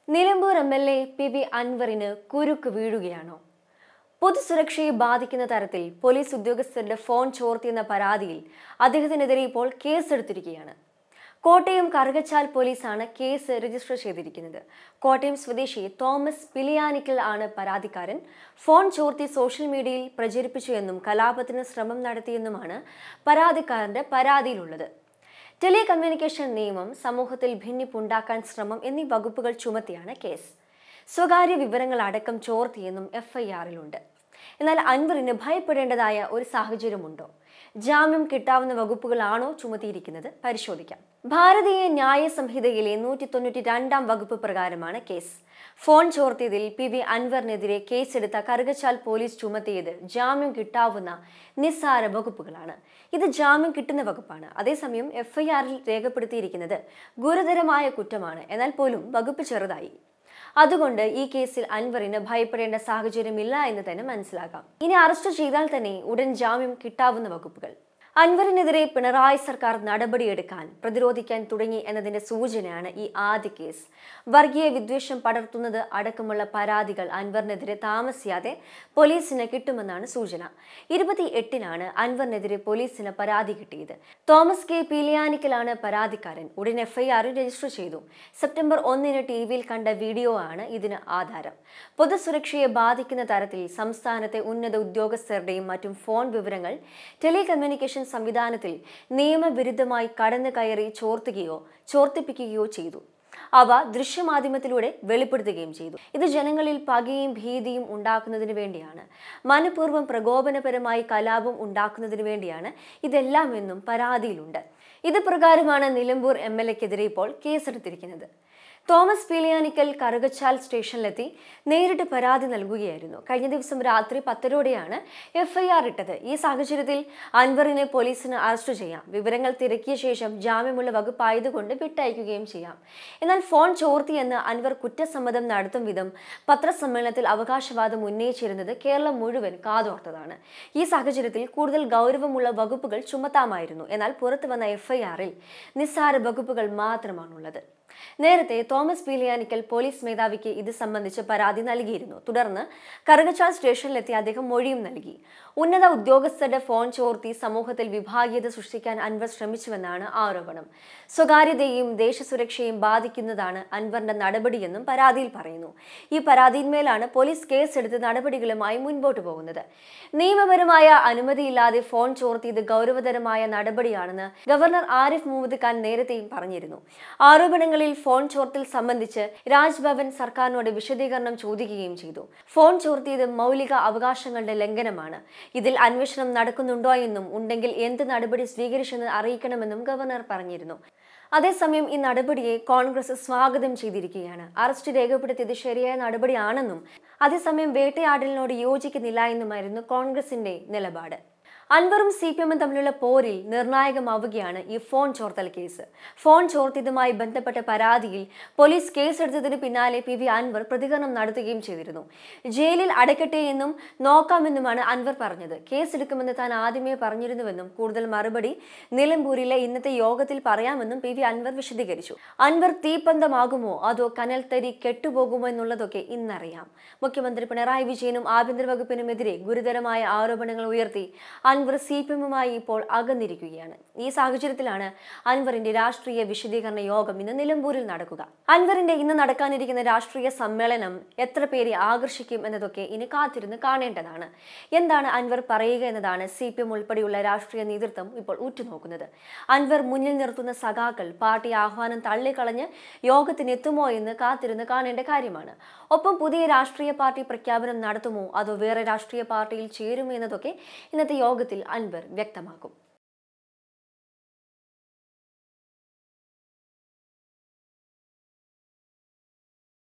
Nilambur M L A P V അൻവറിന് കുരുക്ക് വീഴുകയാണോ പൊതുസുരക്ഷയെ ബാധിക്കുന്ന തരത്തിൽ പോലീസ് ഉദ്യോഗസ്ഥരുടെ ഫോൺ ചോർത്തിയെന്ന പരാതിയിൽ അദ്ദേഹത്തിനെതിരെ ഇപ്പോൾ കേസെടുത്തിരിക്കുകയാണ് കോട്ടയം കറുകച്ചാൽ പോലീസാണ് കേസ് രജിസ്റ്റർ ചെയ്തിരിക്കുന്നത് കോട്ടയം സ്വദേശി തോമസ് പിലിയാനിക്കൽ ആണ് പരാതിക്കാരൻ ഫോൺ ചോർത്തി സോഷ്യൽ മീഡിയയിൽ പ്രചരിപ്പിച്ചു എന്നും കലാപത്തിന് ശ്രമം നടത്തിയെന്നുമാണ് പരാതിക്കാരന്റെ പരാതിയിലുള്ളത് ടെലികമ്മ്യൂണിക്കേഷൻ നിയമം സമൂഹത്തിൽ ഭിന്നിപ്പുണ്ടാക്കാൻ ശ്രമം എന്നീ വകുപ്പുകൾ ചുമത്തിയാണ് കേസ് സ്വകാര്യ വിവരങ്ങൾ അടക്കം ചോർത്തിയെന്നും എഫ്ഐആറിലുണ്ട് എന്നാൽ അൻവറിന് ഭയപ്പെടേണ്ടതായ ഒരു സാഹചര്യമുണ്ടോ ജാമ്യം കിട്ടാവുന്ന വകുപ്പുകളാണോ ചുമത്തിയിരിക്കുന്നത് പരിശോധിക്കാം ഭാരതീയ ന്യായ സംഹിതയിലെ നൂറ്റി തൊണ്ണൂറ്റി രണ്ടാം വകുപ്പ് പ്രകാരമാണ് കേസ് ഫോൺ ചോർത്തിയതിൽ പി വി അൻവറിനെതിരെ കേസെടുത്ത കറുകച്ചാൽ പോലീസ് ചുമത്തിയത് ജാമ്യം കിട്ടാവുന്ന നിസ്സാര വകുപ്പുകളാണ് ഇത് ജാമ്യം കിട്ടുന്ന വകുപ്പാണ് അതേസമയം എഫ്ഐആറിൽ രേഖപ്പെടുത്തിയിരിക്കുന്നത് ഗുരുതരമായ കുറ്റമാണ് എന്നാൽ പോലും വകുപ്പ് ചെറുതായി അതുകൊണ്ട് ഈ കേസിൽ അൻവറിന് ഭയപ്പെടേണ്ട സാഹചര്യമില്ല എന്ന് തന്നെ മനസ്സിലാക്കാം ഇനി അറസ്റ്റ് ചെയ്താൽ തന്നെ ഉടൻ ജാമ്യം കിട്ടാവുന്ന വകുപ്പുകൾ അൻവറിനെതിരെ പിണറായി സർക്കാർ നടപടിയെടുക്കാൻ പ്രതിരോധിക്കാൻ തുടങ്ങി എന്നതിന്റെ സൂചനയാണ് ഈ ആദ്യ കേസ് വർഗീയ വിദ്വേഷം പടർത്തുന്നത് അടക്കമുള്ള പരാതികൾ അൻവറിനെതിരെ താമസിയാതെ പോലീസിന് കിട്ടുമെന്നാണ് സൂചന ഇരുപത്തി എട്ടിനാണ് അൻവറിനെതിരെ പോലീസിന് പരാതി കിട്ടിയത് തോമസ് കെ പീലിയാനിക്കലാണ് പരാതിക്കാരൻ ഉടൻ എഫ്ഐആർ രജിസ്റ്റർ ചെയ്തു സെപ്റ്റംബർ ഒന്നിന് ടി വിയിൽ കണ്ട വീഡിയോ ആണ് ഇതിന് ആധാരം പൊതുസുരക്ഷയെ ബാധിക്കുന്ന തരത്തിൽ സംസ്ഥാനത്തെ ഉന്നത ഉദ്യോഗസ്ഥരുടെയും മറ്റും ഫോൺ വിവരങ്ങൾ ടെലികമ്മ്യൂണിക്കേഷൻ സംവിധാനത്തിൽ നിയമവിരുദ്ധമായി കടന്നു കയറി ചോർത്തുകയോ ചോർത്തിപ്പിക്കുകയോ ചെയ്തു അവ ദൃശ്യമാധ്യമത്തിലൂടെ വെളിപ്പെടുത്തുകയും ചെയ്തു ഇത് ജനങ്ങളിൽ പകയും ഭീതിയും ഉണ്ടാക്കുന്നതിന് വേണ്ടിയാണ് മനഃപൂർവ്വം പ്രകോപനപരമായി കലാപം ഉണ്ടാക്കുന്നതിന് വേണ്ടിയാണ് ഇതെല്ലാം എന്നും പരാതിയിലുണ്ട് ഇത് പ്രകാരമാണ് നിലമ്പൂർ എം എൽ എക്കെതിരെ ഇപ്പോൾ കേസെടുത്തിരിക്കുന്നത് തോമസ് പീലിയാനിക്കൽ കറുകച്ചാൽ സ്റ്റേഷനിലെത്തി നേരിട്ട് പരാതി നൽകുകയായിരുന്നു കഴിഞ്ഞ ദിവസം രാത്രി പത്തരോടെയാണ് എഫ്ഐആർ ഇട്ടത് ഈ സാഹചര്യത്തിൽ അൻവറിനെ പോലീസിന് അറസ്റ്റ് ചെയ്യാം വിവരങ്ങൾ തിരക്കിയ ശേഷം ജാമ്യമുള്ള വകുപ്പായതുകൊണ്ട് വിട്ടയക്കുകയും ചെയ്യാം എന്നാൽ ഫോൺ ചോർത്തിയെന്ന് അൻവർ കുറ്റസമ്മതം നടത്തും വിധം പത്രസമ്മേളനത്തിൽ അവകാശവാദം ഉന്നയിച്ചിരുന്നത് കേരളം മുഴുവൻ കാതോർത്തതാണ് ഈ സാഹചര്യത്തിൽ കൂടുതൽ ഗൗരവമുള്ള വകുപ്പുകൾ ചുമത്താമായിരുന്നു എന്നാൽ പുറത്തു വന്ന എഫ്ഐആറിൽ നിസ്സാര വകുപ്പുകൾ മാത്രമാണുള്ളത് നേരത്തെ തോമസ് പീലിയാനിക്കൽ പോലീസ് മേധാവിക്ക് ഇത് സംബന്ധിച്ച് പരാതി നൽകിയിരുന്നു തുടർന്ന് കറുകച്ചാൽ സ്റ്റേഷനിലെത്തി അദ്ദേഹം മൊഴിയും നൽകി ഉന്നത ഉദ്യോഗസ്ഥരുടെ ഫോൺ ചോർത്തി സമൂഹത്തിൽ വിഭാഗീയത സൃഷ്ടിക്കാൻ അൻവർ ശ്രമിച്ചുവെന്നാണ് ആരോപണം സ്വകാര്യതയും ദേശസുരക്ഷയും ബാധിക്കുന്നതാണ് അൻവറിന്റെ നടപടിയെന്നും പരാതിയിൽ പറയുന്നു ഈ പരാതിയിന്മേലാണ് പോലീസ് കേസെടുത്ത് നടപടികളുമായി മുൻപോട്ട് പോകുന്നത് നിയമപരമായ അനുമതിയില്ലാതെ ഫോൺ ചോർത്തിയത് ഗൗരവതരമായ നടപടിയാണെന്ന് ഗവർണർ ആരിഫ് മുഹമ്മദ് ഖാൻ നേരത്തെയും പറഞ്ഞിരുന്നു ആരോപണങ്ങളിൽ ഫോൺ ചോർത്തൽ സംബന്ധിച്ച് രാജ്ഭവൻ സർക്കാരിനോട് വിശദീകരണം ചോദിക്കുകയും ചെയ്തു ഫോൺ ചോർത്തിയത് മൗലിക അവകാശങ്ങളുടെ ലംഘനമാണ് ഇതിൽ അന്വേഷണം നടക്കുന്നുണ്ടോ എന്നും ഉണ്ടെങ്കിൽ എന്ത് നടപടി സ്വീകരിച്ചെന്ന് അറിയിക്കണമെന്നും ഗവർണർ പറഞ്ഞിരുന്നു അതേസമയം ഈ നടപടിയെ കോൺഗ്രസ് സ്വാഗതം ചെയ്തിരിക്കുകയാണ് അറസ്റ്റ് രേഖപ്പെടുത്തിയത് ശരിയായ നടപടിയാണെന്നും അതേസമയം വേട്ടയാടലിനോട് യോജിക്കുന്നില്ല എന്നുമായിരുന്നു കോൺഗ്രസിന്റെ നിലപാട് അൻവറും സി പി എമ്മും തമ്മിലുള്ള പോരിൽ നിർണായകമാവുകയാണ് ഈ ഫോൺ ചോർത്തൽ കേസ് ഫോൺ ചോർത്തിയതുമായി ബന്ധപ്പെട്ട പരാതിയിൽ പോലീസ് കേസെടുത്തതിന് പിന്നാലെ പി വി അൻവർ പ്രതികരണം നടത്തുകയും ചെയ്തിരുന്നു ജയിലിൽ അടയ്ക്കട്ടെ എന്നും നോക്കാമെന്നുമാണ് അൻവർ പറഞ്ഞത് കേസെടുക്കുമെന്ന് താൻ ആദ്യമേ പറഞ്ഞിരുന്നുവെന്നും കൂടുതൽ മറുപടി നിലമ്പൂരിലെ ഇന്നത്തെ യോഗത്തിൽ പറയാമെന്നും പി വി അൻവർ വിശദീകരിച്ചു അൻവർ തീപ്പന്തമാകുമോ അതോ കനൽത്തരി കെട്ടുപോകുമോ എന്നുള്ളതൊക്കെ ഇന്നറിയാം മുഖ്യമന്ത്രി പിണറായി വിജയനും ആഭ്യന്തര വകുപ്പിനുമെതിരെ ഗുരുതരമായ ആരോപണങ്ങൾ ഉയർത്തി അൻവർ സി പി എമ്മുമായി ഇപ്പോൾ അകന്നിരിക്കുകയാണ് ഈ സാഹചര്യത്തിലാണ് അൻവറിന്റെ രാഷ്ട്രീയ വിശദീകരണ യോഗം ഇന്ന് നിലമ്പൂരിൽ നടക്കുക അൻവറിന്റെ ഇന്ന് നടക്കാനിരിക്കുന്ന രാഷ്ട്രീയ സമ്മേളനം എത്ര പേരെ ആകർഷിക്കും എന്നതൊക്കെ ഇനി കാത്തിരുന്ന് കാണേണ്ടതാണ് എന്താണ് അൻവർ പറയുക എന്നതാണ് സി പി എം ഉൾപ്പെടെയുള്ള രാഷ്ട്രീയ നേതൃത്വം ഇപ്പോൾ ഉറ്റുനോക്കുന്നത് അൻവർ മുന്നിൽ നിർത്തുന്ന സഖാക്കൾ പാർട്ടി ആഹ്വാനം തള്ളിക്കളഞ്ഞ് യോഗത്തിനെത്തുമോ എന്ന് കാത്തിരുന്ന് കാണേണ്ട കാര്യമാണ് ഒപ്പം പുതിയ രാഷ്ട്രീയ പാർട്ടി പ്രഖ്യാപനം നടത്തുമോ അതോ വേറെ രാഷ്ട്രീയ പാർട്ടിയിൽ ചേരുമോ എന്നതൊക്കെ ഇന്നത്തെ യോഗത്തിൽ അൻവർ വ്യക്തമാക്കും